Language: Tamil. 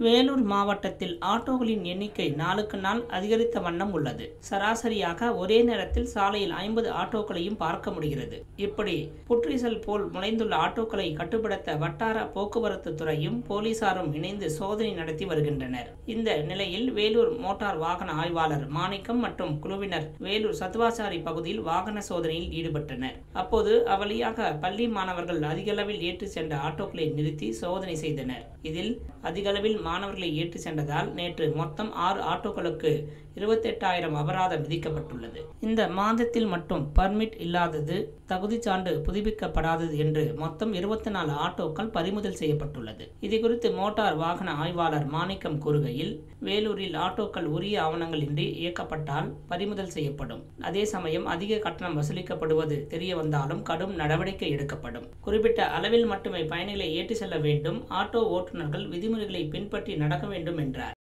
வேலூர் மாவட்டத்தில் ஆட்டோகளின் எண்ணிக்கை நாளுக்கு நாள் அதிகரித்த வண்ணம் உள்ளது சராசரியாக ஒரே நேரத்தில் சாலையில் ஐம்பது ஆட்டோக்களையும் பார்க்க முடிகிறது இப்படி புற்றீசல் போல் முளைந்துள்ள ஆட்டோக்களை கட்டுப்படுத்த வட்டார போக்குவரத்து துறையும் போலீசாரும் இணைந்து சோதனை நடத்தி வருகின்றனர் இந்த நிலையில் வேலூர் மோட்டார் வாகன ஆய்வாளர் மாணிக்கம் மற்றும் குழுவினர் வேலூர் சத்துவாச்சாரி பகுதியில் வாகன சோதனையில் ஈடுபட்டனர் அப்போது அவ்வழியாக பள்ளி மாணவர்கள் அதிகளவில் ஏற்றி சென்ற ஆட்டோக்களை நிறுத்தி சோதனை செய்தனர் இதில் அதிகளவில் மாணவர்களை ஏற்றி சென்றதால் நேற்று மொத்தம் ஆறு ஆட்டோக்களுக்கு இருபத்தெட்டாயிரம் அபராதம் விதிக்கப்பட்டுள்ளது இந்த மாதத்தில் மட்டும் பர்மிட் இல்லாதது தகுதி சான்று புதுப்பிக்கப்படாதது என்று மொத்தம் இருபத்தி நாலு ஆட்டோக்கள் பறிமுதல் செய்யப்பட்டுள்ளது இது குறித்து மோட்டார் வாகன ஆய்வாளர் மாணிக்கம் கூறுகையில் வேலூரில் ஆட்டோக்கள் உரிய ஆவணங்கள் இன்றி இயக்கப்பட்டால் பறிமுதல் செய்யப்படும் அதே சமயம் அதிக கட்டணம் வசூலிக்கப்படுவது தெரிய வந்தாலும் கடும் நடவடிக்கை எடுக்கப்படும் குறிப்பிட்ட அளவில் மட்டுமே பயணிகளை ஏற்றி செல்ல வேண்டும் ஆட்டோ ஓட்டுநர்கள் விதிமுறைகளை பின்பற்றி நடக்க வேண்டும் என்றார்